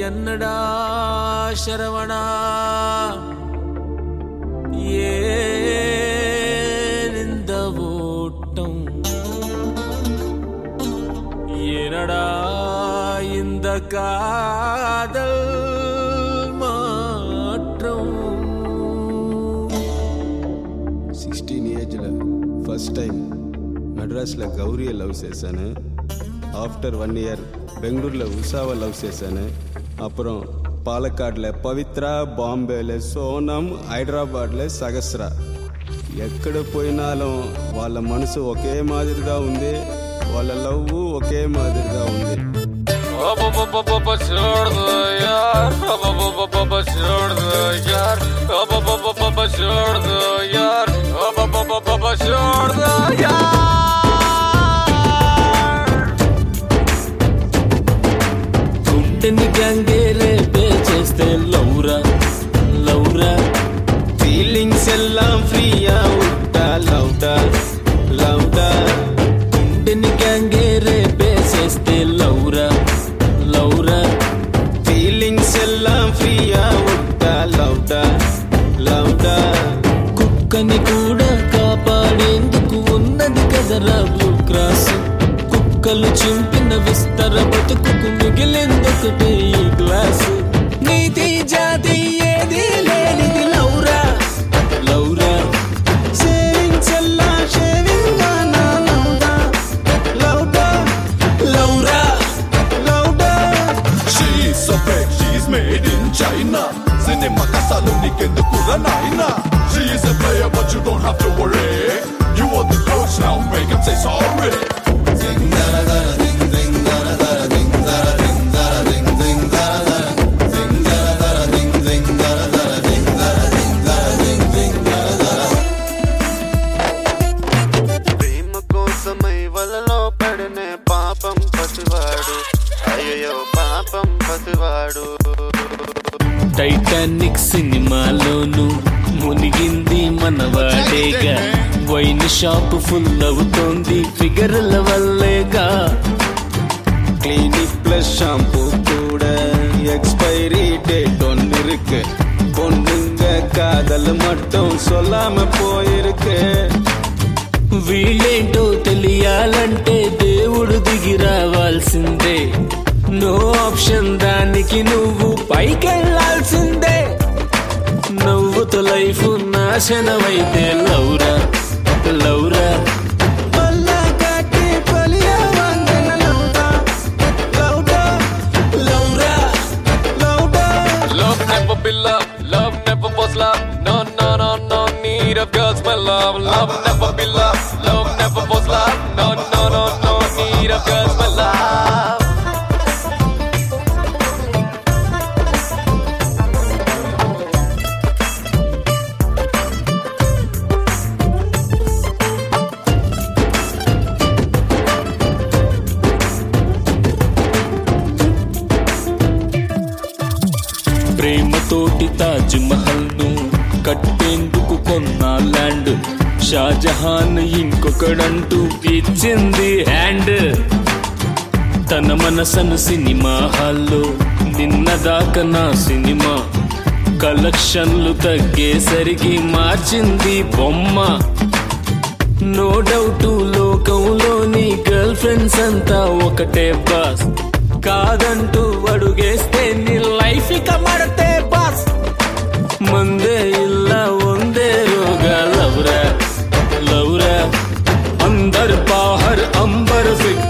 என்னடா சரவணா ஏன் இந்த ஓட்டம் ஏனடா இந்த காதல் மாற்றம் సిక్స్టీన్ ఏజ్లో ఫస్ట్ టైం మెడ్రాస్లో గౌరీయ లవ్ చేశాను ఆఫ్టర్ వన్ ఇయర్ బెంగళూరులో ఉషావ లవ్ చేశాను అப்புறம் పాలక్కాడ్లో పవిత్ర బాంబేలో సోనం హైదరాబాద్లో సహస్ర ఎక్కడ పోయినాலும் వాళ్ళ మనసు ఒకే మాదిరిగా ఉంది వాళ్ళ లవ్ ఒకే మాదిరిగా ఉంది छोड़ दो यार छोड़ दो यार छोड़ दो यार छोड़ दो यार గుండెని గంగే రేపే చేస్తే లౌరా లౌరా ఫీలింగ్స్ ఎல்லாம் ఫ్రీయా ఉంటా లౌటా లౌటా గుండెని గంగే రేపే చేస్తే లౌరా లౌరా ఫీలింగ్స్ ఎல்லாம் ఫ్రీయా ఉంటా లౌటా లౌటా కుక్కని కూడా కాపాడేందుకు ఉన్నది కదరా బ్లూ క్రాస్ కుక్కలు చింపిన విస్తర బతుకుకు మిగిలిందొకటే ఈ గ్లాస్ నీతి జాతి ఏది లేనిది లౌరా లౌరా సేవింగ్స్ ఎல்லாம் షేవింగ్ నా లౌటా లౌటా లౌరా లౌటా She's so big, she's made in China. Cinema కసాలు నీకెందుకురా నాయనా She's a player but you don't have to worry You are the coach now, make him say sorry ప్రేమ కోసమై వలలో పడినే పాపం పసివాడు అయ్యో పాపం పసివాడు టైటానిక్ సినిమాలోను మునిగింది మనవాడేగా వైన్ షాప్ ఫుల్ అవుతోంది ఫిగర్ల వల్లేగా கிளினிக் பிளஸ் ஷாம்பு கூட எக்ஸ்பைரி டேட் ஒன்று இருக்கு பொண்ணுங்க காதல் மட்டும் சொல்லாம போயிருக்கு వీళ్ళేంటో తెలియాలంటే దేవుడు దిగి రావాల్సిందే నో ఆప్షన్ దానికి నువ్వు పైకెళ్ళాల్సిందే నవ్వుతో లైఫ్ నాశనమైతే లౌరా లౌరా పల్లా కాటి పలియా వంగన లౌటా లౌటా లౌరా లౌటా Love never be love, love never was love. No, no, no, no need of girls, my love. Love never be love, love never was love. No, no, no, no need of girls, my love. ప్రేమతోటి తాజ్ మహల్ ను కట్టేందుకు కొన్న land Shahjahan ఇంకొకడంటూ ఇచ్చింది hand తన మనసను cinema హాల్లో నిన్నదాకా నా cinema కలెక్షన్లు తగ్గేసరికి మార్చింది బొమ్మ నో డౌట్ లోకంలోని గర్ల్ ఫ్రెండ్స్ అంతా ఒకటే బాస్ కాదంటూ అడుగేస్తే నీ లైఫ్ ఇక మడతే బాస్ మందే ఇల్లా ಒಂದೇ ರೋಗ ಲವ್ರ ಲವ್ರ ಅಂದರ್ ಬಾಹರ್ ಅಂಬರ್ ಫಿಕ್